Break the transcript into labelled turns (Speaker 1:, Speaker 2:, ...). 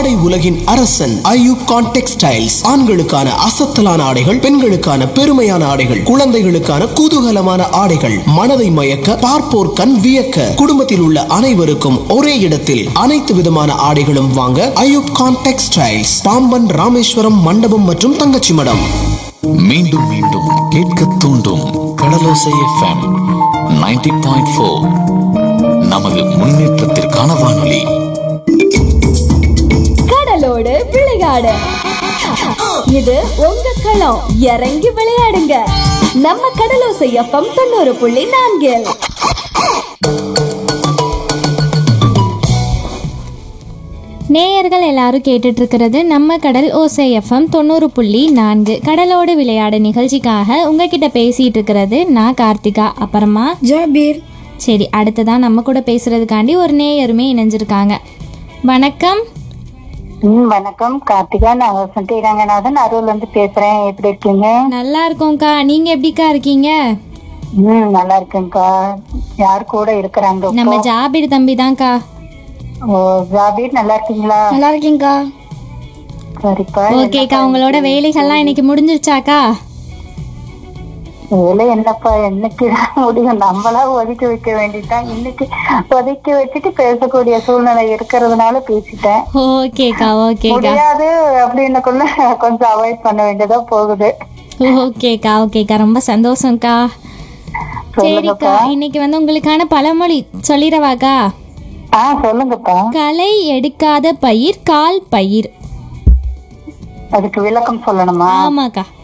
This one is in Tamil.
Speaker 1: ஆடை உலகின் அரசன் ஐயூப் கான் டெக்ஸ்டைல்ஸ் ஆண்களுக்கான அசத்தலான ஆடைகள் பெண்களுக்கான பெருமையான ஆடைகள் குழந்தைகளுக்கான குதூகலமான ஆடைகள் மனதை மயக்க பார்ப்போர் கண் வியக்க குடும்பத்தில் உள்ள அனைவருக்கும் ஒரே இடத்தில் அனைத்து விதமான ஆடைகளும் வாங்க ஐயூப் கான் டெக்ஸ்டைல்ஸ் பாம்பன் ராமேஸ்வரம் மண்டபம் மற்றும் தங்கச்சி மடம்
Speaker 2: மீண்டும் மீண்டும் கேட்க தூண்டும் கடலோசை எஃப்எம் 90.4 பாயிண்ட் நமது முன்னேற்றத்திற்கான வானொலி
Speaker 3: கடலோடு விளையாடு இது உங்க களம் இறங்கி விளையாடுங்க நம்ம கடலோசை எஃப்எம் தொண்ணூறு புள்ளி நான்கில்
Speaker 4: நேயர்கள் எல்லாரும் கேட்டுட்டு இருக்கிறது நம்ம கடல் ஓசை எஃப்எம் தொண்ணூறு புள்ளி நான்கு கடலோடு விளையாடு நிகழ்ச்சிக்காக உங்ககிட்ட பேசிட்டு இருக்கிறது நான் கார்த்திகா அப்புறமா
Speaker 5: ஜாபீர்
Speaker 4: சரி அடுத்ததான் நம்ம கூட பேசுறதுக்காண்டி ஒரு நேயருமே இணைஞ்சிருக்காங்க வணக்கம்
Speaker 5: ம் வணக்கம் கார்த்திகா நான் வசந்தி ரங்கநாதன் அருள் வந்து பேசுறேன் எப்படி இருக்கீங்க
Speaker 4: நல்லா இருக்கோம்க்கா நீங்க எப்படிக்கா இருக்கீங்க
Speaker 5: ம் நல்லா இருக்கேன்க்கா யார் கூட இருக்கிறாங்க இப்போ?
Speaker 4: நம்ம ஜாபீர் தம்பி தான்க்கா
Speaker 5: ஓ ஜாபீர் நல்லா இருக்கீங்களா
Speaker 6: நல்லா இருக்கீங்கக்கா
Speaker 5: சரிப்பா
Speaker 4: ஓகேக்கா உங்களோட வேலைகள்லாம் இன்னைக்கு முடிஞ்சிருச்சாக்கா
Speaker 5: வேலை என்னப்பா என்னைக்கு முடியும் நம்மளா ஒதுக்கி வைக்க வேண்டியதுதான் இன்னைக்கு ஒதுக்கி வச்சுட்டு பேசக்கூடிய சூழ்நிலை இருக்கிறதுனால பேசிட்டேன்
Speaker 4: ஓகேக்கா ஓகேக்கா
Speaker 5: முடியாது அப்படின்னுக்குள்ள கொஞ்சம் அவாய்ட் பண்ண வேண்டியதா போகுது
Speaker 4: ஓகேக்கா ஓகேக்கா ரொம்ப சந்தோஷம்க்கா சரிக்கா
Speaker 5: சொல்லுங்கப்பா
Speaker 4: இன்னைக்கு வந்து உங்களுக்கான பழமொழி சொல்லிடவாக்கா
Speaker 5: ஆ சொல்லுங்கப்பா
Speaker 4: களை எடுக்காத பயிர் கால் பயிர்
Speaker 5: அதுக்கு விளக்கம் சொல்லணுமா
Speaker 4: ஆமாக்கா